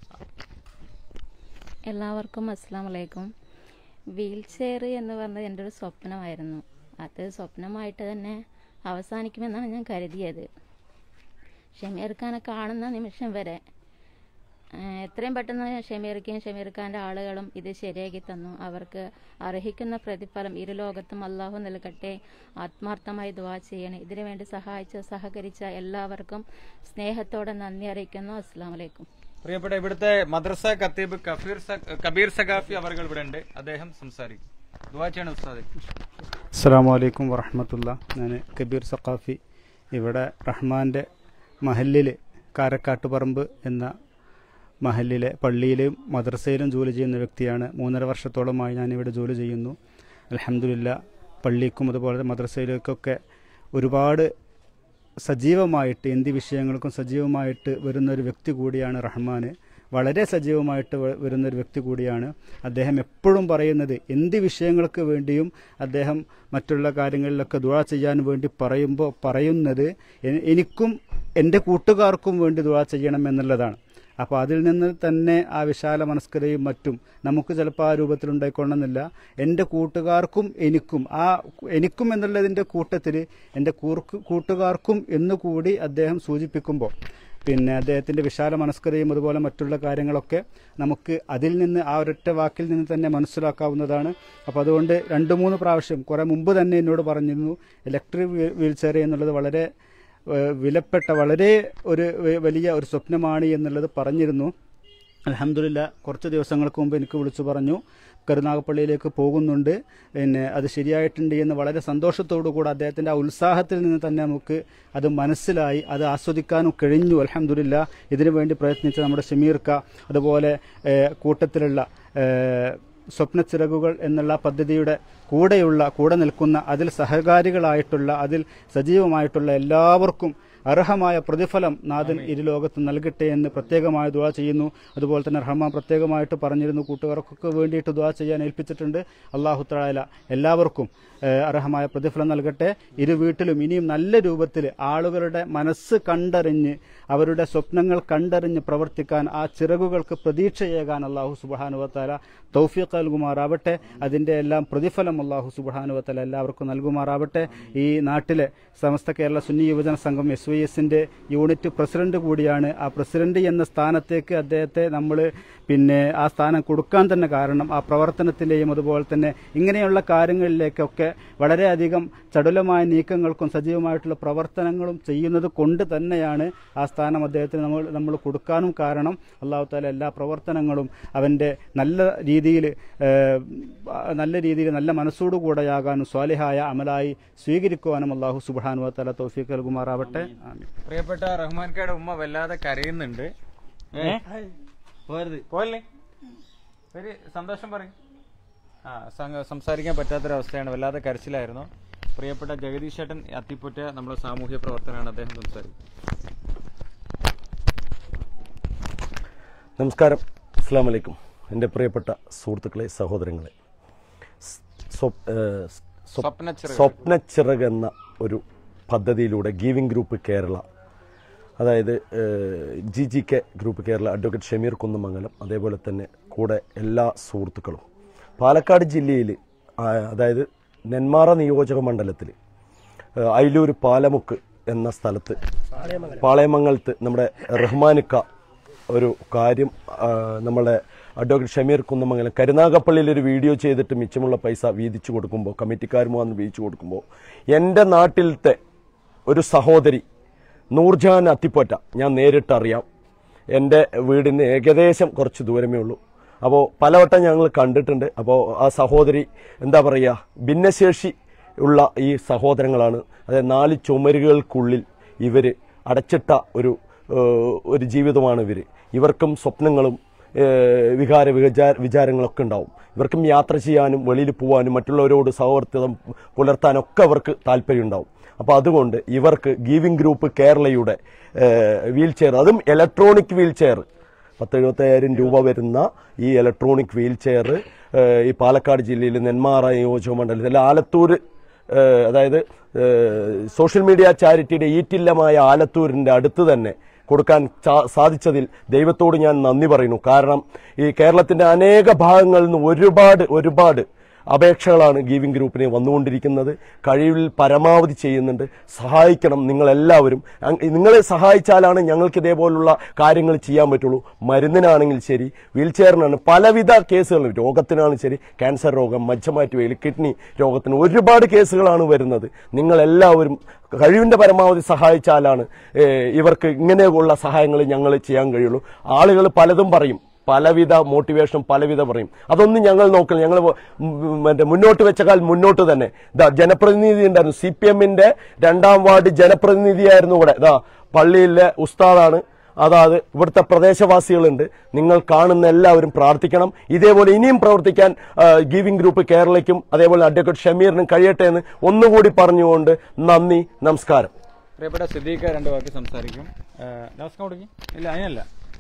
എല്ലാവർക്കും അസ്സാം വലൈക്കും വീൽ ചെയർ എന്ന് പറഞ്ഞത് എൻ്റെ ഒരു സ്വപ്നമായിരുന്നു അത് സ്വപ്നമായിട്ട് തന്നെ അവസാനിക്കുമെന്നാണ് ഞാൻ കരുതിയത് ഷമീർ ഖാനെ കാണുന്ന നിമിഷം വരെ ആ, എത്രയും പെട്ടെന്ന് ഷമീർ ഖാൻ ഷമീർ ഖാൻ്റെ ആളുകളും ഇത് ശരിയാക്കി തന്നു അവർക്ക് അർഹിക്കുന്ന പ്രതിഫലം ഇരുലോകത്തും അള്ളാഹു നൽകട്ടെ ആത്മാർത്ഥമായി ദുവാ ചെയ്യണേ ഇതിനു വേണ്ടി സഹായിച്ച സഹകരിച്ച എല്ലാവർക്കും സ്നേഹത്തോടെ നന്ദി അറിയിക്കുന്നു അസ്സാം വലൈക്കും പ്രിയപ്പെട്ട ഇവിടുത്തെ മദ്രസ കത്തീബ് കഫീർ സ- കബീർ സഖാഫി അവർ ഇവിടെ ഉണ്ട് അദ്ദേഹം സംസാരിക്കും ദുവാ ചെയ്യണം ഉസ്താദ് അസ്സാം വലൈക്കും വറഹമത്തുള്ള ഞാൻ കബീർ സഖാഫി ഇവിടെ റഹ്മാൻ്റെ മഹല്ലിൽ കാരക്കാട്ടുപറമ്പ് എന്ന മഹല്ലിലെ പള്ളിയിലും മദ്രസയിലും ജോലി ചെയ്യുന്ന വ്യക്തിയാണ് മൂന്നര വർഷത്തോളമായി ഞാനിവിടെ ജോലി ചെയ്യുന്നു അലഹമില്ല പള്ളിക്കും അതുപോലെ മദ്രസയിലേക്കൊക്കെ ഒരുപാട് സജീവമായിട്ട് എന്ത് വിഷയങ്ങൾക്കും സജീവമായിട്ട് വരുന്ന ഒരു വ്യക്തി കൂടിയാണ് റഹ്മാൻ വളരെ സജീവമായിട്ട് വ- വരുന്ന ഒരു വ്യക്തി കൂടിയാണ് അദ്ദേഹം എപ്പോഴും പറയുന്നത് എന്ത് വിഷയങ്ങൾക്ക് വേണ്ടിയും അദ്ദേഹം മറ്റുള്ള കാര്യങ്ങളിലൊക്കെ ദുഴ ചെയ്യാൻ വേണ്ടി പറയുമ്പോൾ പറയുന്നത് എ- എനിക്കും എൻ്റെ കൂട്ടുകാർക്കും വേണ്ടി ദുഴ ചെയ്യണം എന്നുള്ളതാണ് അപ്പോൾ അതിൽ നിന്ന് തന്നെ ആ വിശാല മനസ്കതയും മറ്റും നമുക്ക് ചിലപ്പോൾ ആ രൂപത്തിലുണ്ടായിക്കൊള്ളണമെന്നില്ല എൻ്റെ കൂട്ടുകാർക്കും എനിക്കും ആ എനിക്കും എന്നുള്ളതിൻ്റെ കൂട്ടത്തിൽ എൻ്റെ കൂർക്ക് കൂട്ടുകാർക്കും എന്നുകൂടി അദ്ദേഹം സൂചിപ്പിക്കുമ്പോൾ പിന്നെ അദ്ദേഹത്തിൻ്റെ വിശാല മനസ്കതയും അതുപോലെ മറ്റുള്ള കാര്യങ്ങളൊക്കെ നമുക്ക് അതിൽ നിന്ന് ആ ഒരൊറ്റ വാക്കിൽ നിന്ന് തന്നെ മനസ്സിലാക്കാവുന്നതാണ് അപ്പോൾ അതുകൊണ്ട് രണ്ട് മൂന്ന് പ്രാവശ്യം കുറേ മുമ്പ് തന്നെ എന്നോട് പറഞ്ഞിരുന്നു ഇലക്ട്രിക് വീൽ ചെയർ എന്നുള്ളത് വളരെ ഏഹ് വിലപ്പെട്ട വളരെ ഒരു വ- വലിയ ഒരു സ്വപ്നമാണ് എന്നുള്ളത് പറഞ്ഞിരുന്നു അലഹമില്ല കുറച്ച് ദിവസങ്ങൾക്ക് മുമ്പ് എനിക്ക് വിളിച്ചു പറഞ്ഞു കരുനാഗപ്പള്ളിയിലേക്ക് പോകുന്നുണ്ട് പിന്നെ അത് ശരിയായിട്ടുണ്ട് എന്ന് വളരെ സന്തോഷത്തോടു കൂടെ അദ്ദേഹത്തിന്റെ ആ ഉത്സാഹത്തിൽ നിന്ന് തന്നെ നമുക്ക് അത് മനസ്സിലായി അത് ആസ്വദിക്കാനും കഴിഞ്ഞു അലഹമില്ല ഇതിനു വേണ്ടി പ്രയത്നിച്ച നമ്മുടെ ഷമീർക്ക അതുപോലെ ഏഹ്, കൂട്ടത്തിലുള്ള ഏഹ്, സ്വപ്നച്ചിറകുകൾ എന്നുള്ള പദ്ധതിയുടെ കൂടെയുള്ള കൂടെ നിൽക്കുന്ന അതിൽ സഹകാരികളായിട്ടുള്ള അതിൽ സജീവമായിട്ടുള്ള എല്ലാവർക്കും അർഹമായ പ്രതിഫലം നാഥൻ ഇരുലോകത്ത് നൽകട്ടെ എന്ന് പ്രത്യേകമായി ദുവാ ചെയ്യുന്നു അതുപോലെ തന്നെ റഹ്മാൻ പ്രത്യേകമായിട്ട് പറഞ്ഞിരുന്നു കൂട്ടുകാർക്കൊക്കെ വേണ്ടിയിട്ട് ദുവാ ചെയ്യാൻ ഏൽപ്പിച്ചിട്ടുണ്ട് അള്ളാഹു തആല എല്ലാവർക്കും ഏഹ്, അർഹമായ പ്രതിഫലം നൽകട്ടെ ഇരു വീട്ടിലും ഇനിയും നല്ല രൂപത്തിൽ ആളുകളുടെ മനസ്സ് കണ്ടറിഞ്ഞ് അവരുടെ സ്വപ്നങ്ങൾ കണ്ടറിഞ്ഞ് പ്രവർത്തിക്കാൻ ആ ചിറകുകൾക്ക് പ്രതീക്ഷയേകാൻ അള്ളാഹു സുബാനുവത്താല തൗഫീഖ് നൽകുമാറാവട്ടെ അതിന്റെ എല്ലാം പ്രതിഫലം അള്ളാഹു സുബാനുവത്തല എല്ലാവർക്കും നൽകുമാറാവട്ടെ ഈ നാട്ടിലെ സമസ്ത കേരള സുന്നി യുവജന സംഘം എസ് വൈ എസിന്റെ യൂണിറ്റ് പ്രസിഡന്റ് കൂടിയാണ് ആ പ്രസിഡന്റ് എന്ന സ്ഥാനത്തേക്ക് അദ്ദേഹത്തെ നമ്മൾ പിന്നെ ആ സ്ഥാനം കൊടുക്കാൻ തന്നെ കാരണം ആ പ്രവർത്തനത്തിന്റെയും അതുപോലെ തന്നെ ഇങ്ങനെയുള്ള കാര്യങ്ങളിലേക്കൊക്കെ വളരെയധികം ചടുലമായ നീക്കങ്ങൾക്കും സജീവമായിട്ടുള്ള പ്രവർത്തനങ്ങളും ചെയ്യുന്നത് കൊണ്ട് തന്നെയാണ് ആ സ്ഥാനം അദ്ദേഹത്തിന് നമ്മൾ നമ്മൾ കൊടുക്കാനും കാരണം അള്ളാഹു താല എല്ലാ പ്രവർത്തനങ്ങളും അവൻ്റെ നല്ല രീതിയിൽ നല്ല രീതിയിൽ നല്ല മനസ്സോടുകൂടെയാകാനും സ്വാലിഹായ അമലായി സ്വീകരിക്കുവാനും അള്ളാഹു സുബാനു താല തൗഫീഖ് നൽകുമാറാവട്ടെ ആമീൻ പ്രിയപ്പെട്ട റഹ്മാൻകയുടെ ഉമ്മ വല്ലാതെ കരയുന്നുണ്ട് ഏ? പോയല്ലേ ഒരു സന്തോഷം പറയും ആ സംഗ- സംസാരിക്കാൻ പറ്റാത്തൊരവസ്ഥയാണ് വല്ലാതെ കരച്ചിലായിരുന്നു പ്രിയപ്പെട്ട ജഗദീഷ് ചേട്ടൻ അത്തിപ്പുറ്റ നമ്മുടെ സാമൂഹ്യ പ്രവർത്തനമാണ് അദ്ദേഹം സംസാരിക്കും നമസ്കാരം അസ്സാം വലൈക്കും എൻ്റെ പ്രിയപ്പെട്ട സുഹൃത്തുക്കളെ സഹോദരങ്ങളെ സ്- സ്വപ്- ഏഹ് സ്വപ്- സ്വപ്നച്ചിറക്. സ്വപ്നച്ചിറക് എന്ന ഒരു പദ്ധതിയിലൂടെ ഗീവിംഗ് ഗ്രൂപ്പ് കേരള അതായത് G G K group Kerala advocate Shameer Kunnamangalam അതേപോലെ തന്നെ കൂടെ എല്ലാ സുഹൃത്തുക്കളും പാലക്കാട് ജില്ലയിൽ അതായത് നെന്മാറ നിയോജക മണ്ഡലത്തിൽ അയിലൂർ പാലമുക്ക് എന്ന സ്ഥലത്ത് പാളയമംഗലത്ത് നമ്മുടെ റഹ്മാനിക്ക ഒരു കാര്യം ആ, നമ്മളെ അഡ്വക്കേറ്റ് ഷമീർ കുന്നമംഗലം കരുനാഗപ്പള്ളിയിൽ ഒരു വീഡിയോ ചെയ്തിട്ട് മിച്ചമുള്ള പൈസ വീതിച്ചു കൊടുക്കുമ്പോൾ കമ്മിറ്റിക്കാരും വന്ന് വീതിച്ചു കൊടുക്കുമ്പോൾ എൻ്റെ നാട്ടിലത്തെ ഒരു സഹോദരി നൂർജഹാൻ അത്തിപ്പോറ്റ ഞാൻ നേരിട്ട് അറിയാം എൻ്റെ വീടിന് ഏകദേശം കുറച്ച് ദൂരമേ ഉള്ളൂ അപ്പോൾ പലവട്ടം ഞങ്ങൾ കണ്ടിട്ടുണ്ട് അപ്പോൾ ആ സഹോദരി എന്താ പറയുക ഭിന്നശേഷി ഉള്ള ഈ സഹോദരങ്ങളാണ് അതായത് നാല് ചുമരുകൾക്കുള്ളിൽ ഇവർ അടച്ചിട്ട ഒരു ഏഹ്, ഒരു ജീവിതമാണ് ഇവർ ഇവർക്കും സ്വപ്നങ്ങളും ഏഹ്, വികാര വിചാര വിചാരങ്ങളൊക്കെ ഉണ്ടാവും ഇവർക്കും യാത്ര ചെയ്യാനും വെളിയിൽ പോകാനും മറ്റുള്ളവരോട് സൗഹൃദം പുലർത്താനൊക്കെ അവർക്ക് താല്പര്യം ഉണ്ടാവും അപ്പോൾ അതുകൊണ്ട് ഇവർക്ക് ഗീവിംഗ് ഗ്രൂപ്പ് കേരളയുടെ വീൽ ചെയർ അതും ഇലക്ട്രോണിക് വീൽ ചെയർ പത്ത് എഴുപത്തയ്യായിരം രൂപ വരുന്ന ഈ ഇലക്ട്രോണിക് വീൽ ചെയർ ഈ പാലക്കാട് ജില്ലയിൽ നെന്മാറ നിയോജക മണ്ഡലത്തിൽ ആലത്തൂർ ഏഹ്, അതായത് ഏഹ്, സോഷ്യൽ മീഡിയ ചാരിറ്റിയുടെ ഈറ്റില്ലമായ ആലത്തൂരിൻ്റെ അടുത്ത് തന്നെ കൊടുക്കാൻ ചാ- സാധിച്ചതിൽ ദൈവത്തോട് ഞാൻ നന്ദി പറയുന്നു കാരണം ഈ കേരളത്തിന്റെ അനേക ഭാഗങ്ങളിൽ നിന്ന് ഒരുപാട് ഒരുപാട് അപേക്ഷകളാണ് ഗീവിംഗ് ഗ്രൂപ്പിന് വന്നുകൊണ്ടിരിക്കുന്നത് കഴിവിൽ പരമാവധി ചെയ്യുന്നുണ്ട് സഹായിക്കണം നിങ്ങളെല്ലാവരും അങ് നിങ്ങളെ സഹായിച്ചാലാണ് ഞങ്ങൾക്ക് ഇതേപോലുള്ള കാര്യങ്ങൾ ചെയ്യാൻ പറ്റുള്ളൂ മരുന്നിനാണെങ്കിൽ ശരി വീൽ ചെയറിനാണ് പലവിധ കേസുകൾ രോഗത്തിനാണ് ശരി ക്യാൻസർ രോഗം മജ്ജമാറ്റുവേൽ കിഡ്നി രോഗത്തിന് ഒരുപാട് കേസുകളാണ് വരുന്നത് നിങ്ങളെല്ലാവരും കഴിവിന്റെ പരമാവധി സഹായിച്ചാലാണ് ഏഹ്, ഇവർക്ക് ഇങ്ങനെയുള്ള സഹായങ്ങൾ ഞങ്ങൾ ചെയ്യാൻ കഴിയുള്ളൂ ആളുകൾ പലതും പറയും പലവിധ മോട്ടിവേഷൻ പലവിധ പറയും അതൊന്നും ഞങ്ങൾ നോക്കില്ല ഞങ്ങൾ മറ്റേ മുന്നോട്ട് വെച്ച കാൽ മുന്നോട്ട് തന്നെ ഇതാ ജനപ്രതിനിധി ഉണ്ടായിരുന്നു സി പി എമ്മിന്റെ രണ്ടാം വാർഡ് ജനപ്രതിനിധിയായിരുന്നു ഇവിടെ ഇതാ പള്ളിയിലെ ഉസ്താദാണ് അതായത് ഇവിടുത്തെ പ്രദേശവാസികളുണ്ട് നിങ്ങൾ കാണുന്ന എല്ലാവരും പ്രാർത്ഥിക്കണം ഇതേപോലെ ഇനിയും പ്രവർത്തിക്കാൻ ഗീവിംഗ് ഗ്രൂപ്പ് കേരളയ്ക്കും അതേപോലെ അഡ്വക്കേറ്റ് ഷമീറിനും കഴിയട്ടെ എന്ന് ഒന്നുകൂടി പറഞ്ഞുകൊണ്ട് നന്ദി നമസ്കാരം പ്രിയപ്പെട്ട സിദ്ദീഖ് രണ്ട് വാക്ക് സംസാരിക്കും ഏഹ്, നമസ്കാരം കൊടുക്കി ഇല്ല അതിനല്ല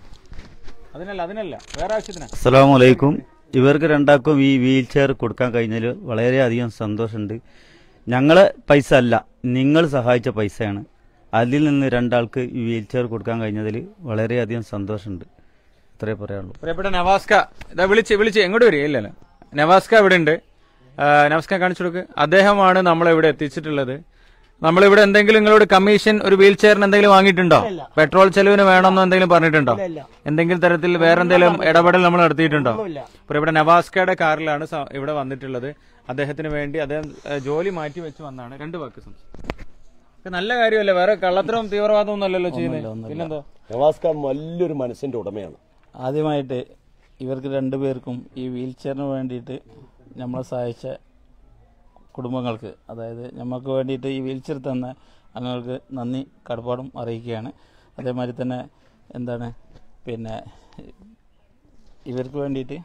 അതിനല്ല അതിനല്ല വേറെ ആവശ്യത്തിനാ അസ്സലാമു അലൈക്കും ഇവർക്ക് രണ്ടാക്കും ഈ വീൽ ചെയർ കൊടുക്കാൻ കഴിഞ്ഞതിൽ വളരെയധികം സന്തോഷമുണ്ട് ഞങ്ങളെ പൈസ അല്ല നിങ്ങൾ സഹായിച്ച പൈസയാണ് അതിൽ നിന്ന് രണ്ടാൾക്ക് ഈ വീൽ ചെയർ കൊടുക്കാൻ കഴിഞ്ഞതിൽ വളരെയധികം സന്തോഷമുണ്ട് ഇത്രേ പറയാനുള്ളൂ പ്രിയപ്പെട്ട നവാസ്ക ഇതാ വിളിച്ച് വിളിച്ച് എങ്ങോട്ട് വരിക ഇല്ലല്ലോ നവാസ്ക ഇവിടെ ഉണ്ട് നവാസ്ക കാണിച്ചു കൊടുക്ക് അദ്ദേഹമാണ് നമ്മളെ ഇവിടെ എത്തിച്ചിട്ടുള്ളത് നമ്മളിവിടെ എന്തെങ്കിലും നിങ്ങളോട് കമ്മീഷൻ ഒരു വീൽ ചെയറിന് എന്തെങ്കിലും വാങ്ങിയിട്ടുണ്ടോ പെട്രോൾ ചെലവിന് വേണമെന്നോ എന്തെങ്കിലും പറഞ്ഞിട്ടുണ്ടോ എന്തെങ്കിലും തരത്തിൽ വേറെ എന്തെങ്കിലും ഇടപെടൽ നമ്മൾ നടത്തിയിട്ടുണ്ടോ പ്രിയപ്പെട്ട നവാസ്കയുടെ കാറിലാണ് സ- ഇവിടെ വന്നിട്ടുള്ളത് അദ്ദേഹത്തിന് വേണ്ടി അദ്ദേഹം ഏഹ്, ജോലി മാറ്റി വെച്ച് വന്നാണ് രണ്ട് വാക്ക് സംസാരിക്കും ഇത് നല്ല കാര്യമല്ലേ വേറെ കള്ളത്തരവും തീവ്രവാദവും ഒന്നും അല്ലല്ലോ ചെയ്യുന്നത് പിന്നെന്തോ നവാസ്ക വലിയൊരു മനസ്സിന്റെ ഉടമയാണ് ആദ്യമായിട്ട് ഇവർക്ക് രണ്ടുപേർക്കും ഈ വീൽ ചെയറിന് വേണ്ടിയിട്ട് നമ്മളെ സഹായിച്ച കുടുംബങ്ങൾക്ക് അതായത് നമുക്ക് വേണ്ടിയിട്ട് ഈ വീൽ ചെയർ തന്ന അംഗങ്ങൾക്ക് നന്ദി കടപ്പാടും അറിയിക്കുകയാണ് അതേമാതിരി തന്നെ എന്താണ് പിന്നെ ഇവർക്ക് വേണ്ടിയിട്ട്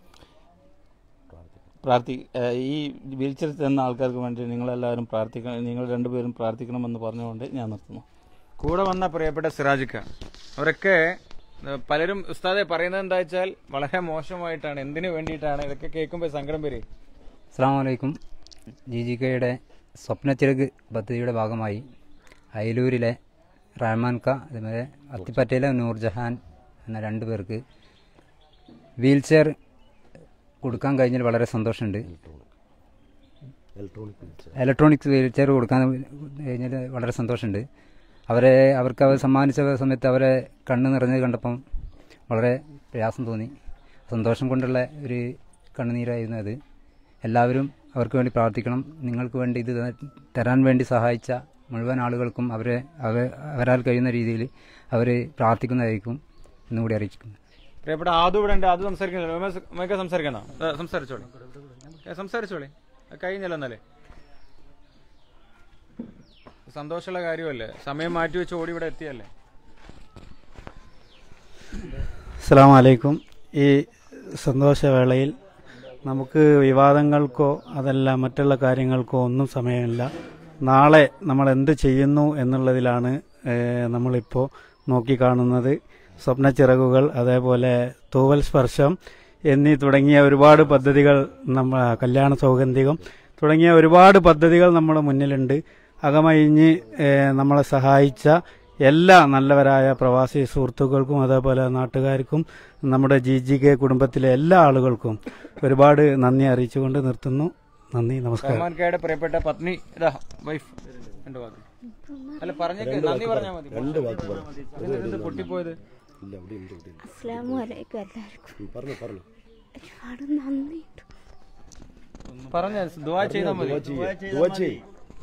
പ്രാർത്ഥി ഏഹ് ഈ വീൽ ചെയർ തന്ന ആൾക്കാർക്ക് വേണ്ടി നിങ്ങളെല്ലാവരും പ്രാർത്ഥിക്കണം നിങ്ങൾ രണ്ടുപേരും പ്രാർത്ഥിക്കണമെന്ന് പറഞ്ഞുകൊണ്ട് ഞാൻ നിർത്തുന്നു കൂടെ വന്ന പ്രിയപ്പെട്ട സിറാജിക്ക അവരൊക്കെ ഏഹ്, പലരും ഉസ്താദെ പറയുന്നത് എന്താ വെച്ചാൽ വളരെ മോശമായിട്ടാണ് എന്തിനു വേണ്ടിയിട്ടാണ് ഇതൊക്കെ കേൾക്കുമ്പോൾ സങ്കടം വരും അസ്സാം വലൈക്കും ജി ജി കെയുടെ സ്വപ്നച്ചിറക് പദ്ധതിയുടെ ഭാഗമായി അയലൂരിലെ റഹ്മാൻ ക അതുപോലെ അത്തിപ്പറ്റയിലെ നൂർജഹാൻ എന്ന രണ്ടു പേർക്ക് വീൽ ചെയർ കൊടുക്കാൻ കഴിഞ്ഞതിൽ വളരെ സന്തോഷമുണ്ട് ഇലക്ട്രോണിക് ഇലക്ട്രോണിക്സ് വീൽ ചെയർ കൊടുക്കാൻ കഴിഞ്ഞതിൽ വളരെ സന്തോഷമുണ്ട് അവരെ അവർക്ക് അവർ സമ്മാനിച്ച സമയത്ത് അവരെ കണ്ണ് നിറഞ്ഞത് കണ്ടപ്പം വളരെ പ്രയാസം തോന്നി സന്തോഷം കൊണ്ടുള്ള ഒരു കണ്ണുനീരായിരുന്നു അത് എല്ലാവരും അവർക്ക് വേണ്ടി പ്രാർത്ഥിക്കണം നിങ്ങൾക്ക് വേണ്ടി ഇത് തരാൻ വേണ്ടി സഹായിച്ച മുഴുവൻ ആളുകൾക്കും അവരെ അവ അവരാൽ കഴിയുന്ന രീതിയിൽ അവർ പ്രാർത്ഥിക്കുന്നതായിരിക്കും എന്നുകൂടി അറിയിക്കുന്നു പ്രിയപ്പെട്ട ആദു ഇവിടെ ഉണ്ട് ആദു സംസാരിക്കുന്നില്ല മേക്ക സംസാരിക്കണോ ഏ, സംസാരിച്ചോളി ഏ, സംസാരിച്ചോളി അത് കഴിഞ്ഞല്ലോ എന്നാലേ സന്തോഷമുള്ള കാര്യമല്ലേ സമയം മാറ്റി വെച്ച് ഓടി ഇവിടെ എത്തിയല്ലേ അസ്സാം വലൈക്കും ഈ സന്തോഷവേളയിൽ നമുക്ക് വിവാദങ്ങൾക്കോ അതല്ല മറ്റുള്ള കാര്യങ്ങൾക്കോ ഒന്നും സമയമില്ല നാളെ നമ്മൾ എന്ത് ചെയ്യുന്നു എന്നുള്ളതിലാണ് ഏഹ്, നമ്മളിപ്പോൾ നോക്കിക്കാണുന്നത് സ്വപ്നച്ചിറകുകൾ അതേപോലെ തൂവൽ സ്പർശം എന്നീ തുടങ്ങിയ ഒരുപാട് പദ്ധതികൾ നമ്മ കല്യാണ സൗഗന്ധികം തുടങ്ങിയ ഒരുപാട് പദ്ധതികൾ നമ്മുടെ മുന്നിലുണ്ട് അകമഴിഞ്ഞ് ഏഹ്, നമ്മളെ സഹായിച്ച എല്ലാ നല്ലവരായ പ്രവാസി സുഹൃത്തുക്കൾക്കും അതേപോലെ നാട്ടുകാർക്കും നമ്മുടെ ജി ജി കെ കുടുംബത്തിലെ എല്ലാ ആളുകൾക്കും ഒരുപാട് നന്ദി അറിയിച്ചുകൊണ്ട് നിർത്തുന്നു നന്ദി നമസ്കാരം റഹ്മാൻ കയുടെ പ്രിയപ്പെട്ട പത്നി ഇതാ വൈഫ് രണ്ട് വാക്ക് അല്ല പറഞ്ഞേക്ക് നന്ദി പറഞ്ഞാൽ മതി രണ്ട് വാക്ക് പറ. ഇതെന്ത് പൊട്ടിപ്പോയത് ഇല്ല ഇവിടെ ഉണ്ട് ഇവിടെ ഉണ്ട്. അസ്സലാമു അലൈക്കും എല്ലാവർക്കും ഉം, പറഞ്ഞോ പറഞ്ഞോ ഒരുപാട് നന്ദിയുണ്ട് പറഞ്ഞ ദുവാ ചെയ്താൽ മതി ദുആ ചെയ്യ്.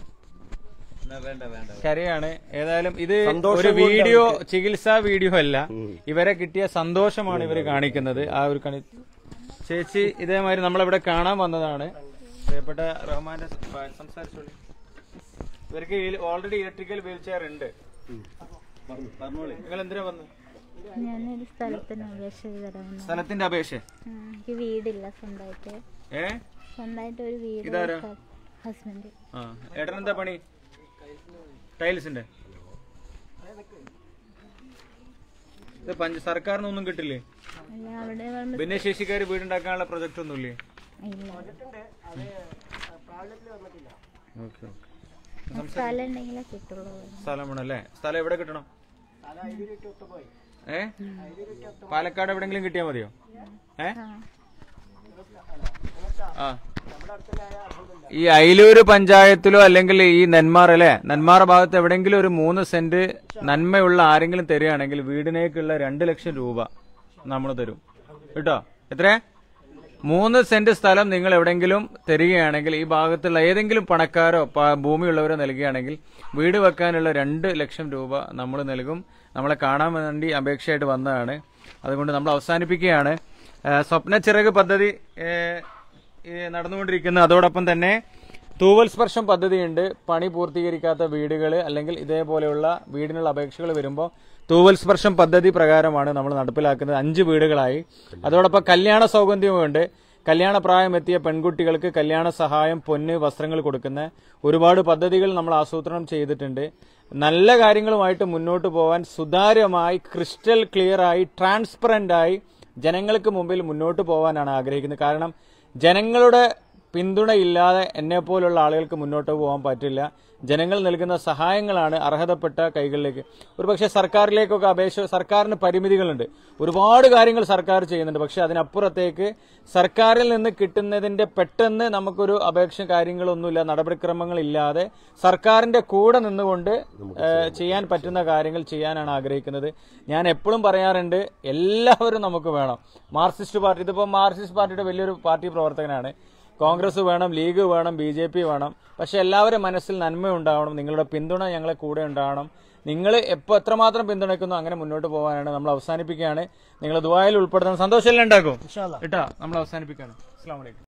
കരയാണ് ഏതായാലും ഇത് സന്തോഷം ഒരു കൊണ്ട് വീഡിയോ അവർക്ക് ചികിത്സാ വീഡിയോ അല്ല ഇവരെ കിട്ടിയ സന്തോഷമാണ് ഇവർ കാണിക്കുന്നത് ആ ഒരു കണി ചേച്ചി ഇതേമാതിരി നമ്മളിവിടെ കാണാൻ വന്നതാണ് പ്രിയപ്പെട്ട റഹ്മാന്റെ സംസാരിച്ചോളി ഇവർക്ക് ഓൾറെഡി ഇലക്ട്രിക്കൽ വീൽ ചെയർ ഉണ്ട് നിങ്ങൾ എന്തിനാ വന്നത് ഞാനൊരു സ്ഥലത്തിന് അപേക്ഷ തരാമെന്ന് സ്ഥലത്തിന്റെ അപേക്ഷ എനിക്ക് വീടില്ല സ്വന്തമായിട്ട് ഏ സ്വന്തമായിട്ട് ഒരു വീട് ഇതാരാ? ഹസ്ബൻഡ് ആ ഏട്ടനെന്താ പണി ടൈൽസിന്റെ ഇത് പഞ്ച സർക്കാരിന് ഒന്നും കിട്ടില്ലേ അല്ല അവിടെ വന്ന് ഭിന്നശേഷിക്കാർ വീടുണ്ടാക്കാനുള്ള പ്രൊജക്ട് ഒന്നുമില്ലേ ഇല്ല ഓക്കെ സ്ഥലം ഉണ്ടെങ്കിലേ കിട്ടുള്ളൂ സ്ഥലം വേണല്ലേ സ്ഥലം എവിടെ കിട്ടണം ഏ പാലക്കാട് എവിടെങ്കിലും കിട്ടിയാ മതിയോ ഏ ആ ഈ അയിലൂര് പഞ്ചായത്തിലോ അല്ലെങ്കിൽ ഈ നെന്മാർ അല്ലെ നെന്മാർ ഭാഗത്ത് എവിടെങ്കിലും ഒരു മൂന്ന് സെന്റ് നന്മയുള്ള ആരെങ്കിലും തരികയാണെങ്കിൽ വീടിനേക്കുള്ള രണ്ട് ലക്ഷം രൂപ നമ്മൾ തരും കേട്ടോ എത്രേ മൂന്ന് സെന്റ് സ്ഥലം നിങ്ങൾ എവിടെങ്കിലും തരികയാണെങ്കിൽ ഈ ഭാഗത്തുള്ള ഏതെങ്കിലും പണക്കാരോ പ- ഭൂമിയുള്ളവരോ നൽകുകയാണെങ്കിൽ വീട് വെക്കാനുള്ള രണ്ട് ലക്ഷം രൂപ നമ്മൾ നൽകും നമ്മളെ കാണാൻ വേണ്ടി അപേക്ഷയായിട്ട് വന്നതാണ് അതുകൊണ്ട് നമ്മൾ അവസാനിപ്പിക്കുകയാണ് ആ, സ്വപ്ന ചിറക് പദ്ധതി ഏ, ഈ നടന്നുകൊണ്ടിരിക്കുന്ന അതോടൊപ്പം തന്നെ തൂവൽ സ്പർശം പദ്ധതിയുണ്ട് പണി പൂർത്തീകരിക്കാത്ത വീടുകൾ അല്ലെങ്കിൽ ഇതേപോലെയുള്ള വീടിനുള്ള അപേക്ഷകൾ വരുമ്പോൾ തൂവൽ സ്പർശം പദ്ധതി പ്രകാരമാണ് നമ്മൾ നടപ്പിലാക്കുന്നത് അഞ്ച് വീടുകളായി അതോടൊപ്പം കല്യാണ സൗഗന്ധ്യമുണ്ട് കല്യാണ പ്രായമെത്തിയ പെൺകുട്ടികൾക്ക് കല്യാണ സഹായം പൊന്ന് വസ്ത്രങ്ങൾ കൊടുക്കുന്ന ഒരുപാട് പദ്ധതികൾ നമ്മൾ ആസൂത്രണം ചെയ്തിട്ടുണ്ട് നല്ല കാര്യങ്ങളുമായിട്ട് മുന്നോട്ട് പോകാൻ സുതാര്യമായി ക്രിസ്റ്റൽ ക്ലിയർ ആയി ട്രാൻസ്പെറന്റ് ആയി ജനങ്ങൾക്ക് മുമ്പിൽ മുന്നോട്ട് പോകാനാണ് ആഗ്രഹിക്കുന്നത് കാരണം ജനങ്ങളുടെ പിന്തുണയില്ലാതെ എന്നെ പോലുള്ള ആളുകൾക്ക് മുന്നോട്ട് പോകാൻ പറ്റില്ല ജനങ്ങൾ നൽകുന്ന സഹായങ്ങളാണ് അർഹതപ്പെട്ട കൈകളിലേക്ക് ഒരുപക്ഷെ സർക്കാരിലേക്കൊക്കെ അപേക്ഷ സർക്കാരിന് പരിമിതികളുണ്ട് ഒരുപാട് കാര്യങ്ങൾ സർക്കാർ ചെയ്യുന്നുണ്ട് പക്ഷെ അതിനപ്പുറത്തേക്ക് സർക്കാരിൽ നിന്ന് കിട്ടുന്നതിന്റെ പെട്ടെന്ന് നമുക്കൊരു അപേക്ഷ കാര്യങ്ങളൊന്നുമില്ല നടപടിക്രമങ്ങളില്ലാതെ സർക്കാരിന്റെ കൂടെ നിന്നുകൊണ്ട് ഏഹ്, ചെയ്യാൻ പറ്റുന്ന കാര്യങ്ങൾ ചെയ്യാനാണ് ആഗ്രഹിക്കുന്നത് ഞാൻ എപ്പോഴും പറയാറുണ്ട് എല്ലാവരും നമുക്ക് വേണം മാർക്സിസ്റ്റ് പാർട്ടി ഇതിപ്പോൾ മാർക്സിസ്റ്റ് പാർട്ടിയുടെ വലിയൊരു പാർട്ടി പ്രവർത്തകനാണ് കോൺഗ്രസ് വേണം ലീഗ് വേണം ബി ജെ പി വേണം പക്ഷെ എല്ലാവരും മനസ്സിൽ നന്മ ഉണ്ടാവണം നിങ്ങളുടെ പിന്തുണ ഞങ്ങളെ കൂടെ ഉണ്ടാവണം നിങ്ങൾ എപ്പോൾ എത്രമാത്രം പിന്തുണയ്ക്കുന്നു അങ്ങനെ മുന്നോട്ട് പോകാനാണ് നമ്മൾ അവസാനിപ്പിക്കുകയാണ് നിങ്ങൾ ദുബായിൽ ഉൾപ്പെടുന്ന സന്തോഷമല്ലേ ഉണ്ടാക്കും കേട്ടാ നമ്മൾ അവസാനിപ്പിക്കുകയാണ് അസ്സാം വലൈക്കും